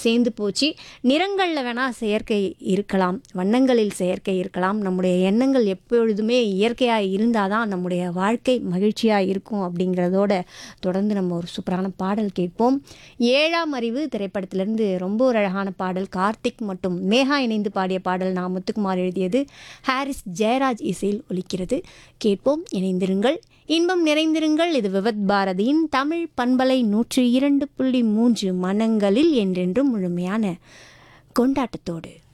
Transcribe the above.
சேர்ந்து போச்சு நிறங்களில் வேணால் செயற்கை இருக்கலாம் வண்ணங்களில் செயற்கை இருக்கலாம் நம்முடைய எண்ணங்கள் எப்பொழுதுமே இயற்கையாக இருந்தால் தான் நம்முடைய வாழ்க்கை மகிழ்ச்சியாக இருக்கும் அப்படிங்கிறதோட தொடர்ந்து நம்ம ஒரு சூப்பரான பாடல் கேட்போம் ஏழாம் அறிவு திரைப்படத்திலிருந்து ரொம்ப ஒரு அழகான பாடல் கார்த்திக் மற்றும் மேகா இணைந்து பாடிய பாடல் நான் முத்துக்குமார் எழுதியது ஹாரிஸ் ஜெயராஜ் இசையில் ஒலிக்கிறது கேட்போம் இணைந்திருங்கள் இன்பம் நிறைந்திருங்கள் இது விவத் பாரதியின் தமிழ் பண்பலை நூற்றி இரண்டு புள்ளி மூன்று மனங்களில் என்றென்றும் முழுமையான கொண்டாட்டத்தோடு